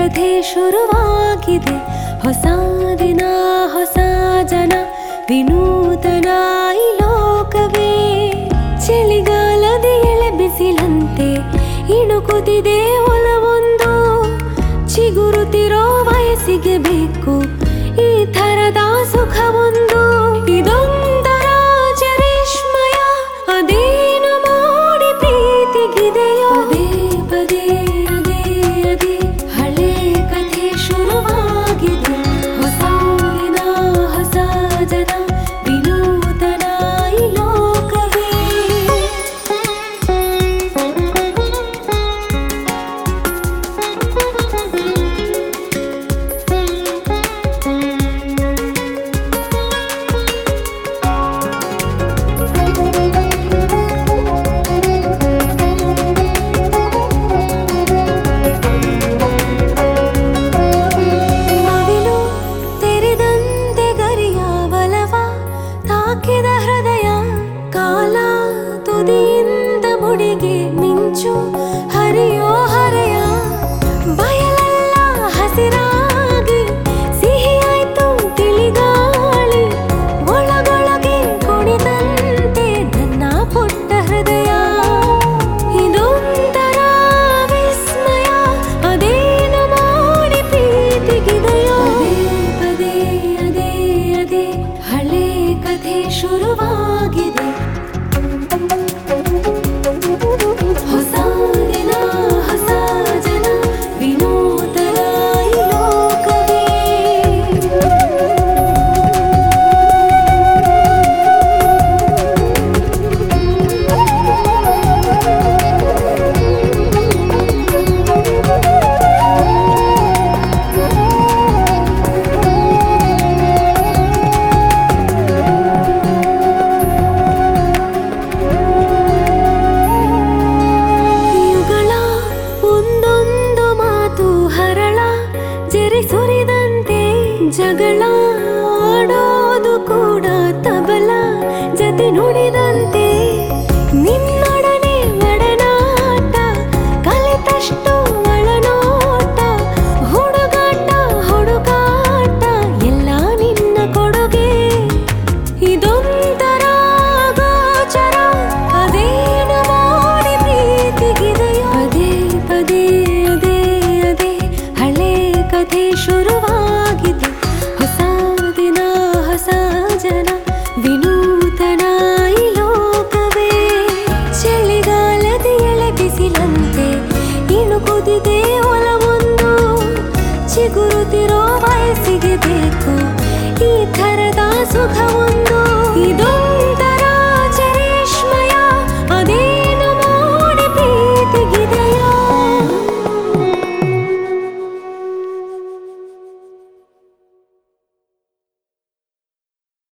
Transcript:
ಕಥೆ ಶುರುವಾಗಿದೆ ಹೊಸ ದಿನ ಹೊಸ ಜನ ವಿನೂತನ ಈ ಲೋಕವೇ ಚಳಿಗಾಲದ ಎಳೆ ಬಿಸಿಲಂತೆ ಇಣುಕುತ್ತಿದೆ ಒಲವೊಂದು ಚಿಗುರುತ್ತಿರೋ ವಯಸ್ಸಿಗೆ ಬೇಕು ಈ ಥರದ ಸುಖವೊಂದು ಇದೊಂದರ ಚರಿಷ್ಮಯ ಅದೇನು ಮಾಡಿ ಪ್ರೀತಿಗಿದೆಯೋ ಅದೇ ಪದೇ ಅದೇ ಅದೇ ಹಳೆ ಕಥೆ ಶುರುವಾಗಿದೆ ಹೊಸ ದಿನ ಹೊಸ ಜನ ವಿನೂತನ ಈ ಲೋಕವೇ ನವಿಲು ತೆರೆದಂತೆ ಗರಿಯ ಬಲವ ತಾಕಿದ ಹೃದಯ ಕಾಲ ತುದಿಯಿಂದ ಮುಡಿಗೆ ಮಿಂಚು ಹರಿಯೋ ಹರೆಯ ಬಯಲೆಲ್ಲ ಹಸಿರಾಗಿ ಸಿಹಿಯಾಯ್ತು ತಿಳಿಗಾಳಿ ಒಳಗೊಳಗೆ ಕುಣಿದಂತೆ ನನ್ನ ಪುಟ್ಟ ಹೃದಯ ಇದೊಂದರ ವಿಸ್ಮಯ ಅದೇನು ಮಾಡಿ ಪ್ರೀತಿಗಿದೆಯೋ ಅದೇ ಅದೇ ಅದೇ ಹಳೆ ಕಥೆ ಶುರುವಾಗಿದೆ ಹೊಸ ದಿನ ಹೊಸ ಜನ ವಿನೂತನ ಈ ಲೋಕವೇ ಯುಗಳ ಒಂದೊಂದು ಮಾತು ಹರಳ ಜರಿ ಸುರಿದಂತೆ ಜಗಳ ಆಡೋದು ಕೂಡ ತಬಲ ಜತೆ ನುಡಿದಂತೆ ನಿನ್ನೊಡನೆ ಒಡನಾಟ ಕಲಿತಷ್ಟು ಒಳನೋಟ ಹುಡುಗಾಟ ಹುಡುಗಾಟ ಎಲ್ಲ ನಿನ್ನ ಕೊಡುಗೆ ಇದೊಂದರ ಗೋಚರ ಅದೇನು ಮಾಡಿ ಪ್ರೀತಿಗಿದೆಯೋ ಅದೇ ಪದೇ ಅದೇ ಅದೇ ಹಳೆ ಕಥೆ ಶುರುವಾಗಿದೆ ಹೊಸ ದಿನ ಹೊಸ ಜನ ವಿನೂತನ ಈ ಲೋಕವೇ ಚಳಿಗಾಲದ ಎಳೆ ಬಿಸಿಲಂತೆ ಇಣುಕುದಿದೆ ಒಲವೊಂದು ಚಿಗುರುತ್ತಿರೋ ವಯಸ್ಸಿಗೆ ಬೇಕು ಈ ಥರದ ಸುಖವೊಂದು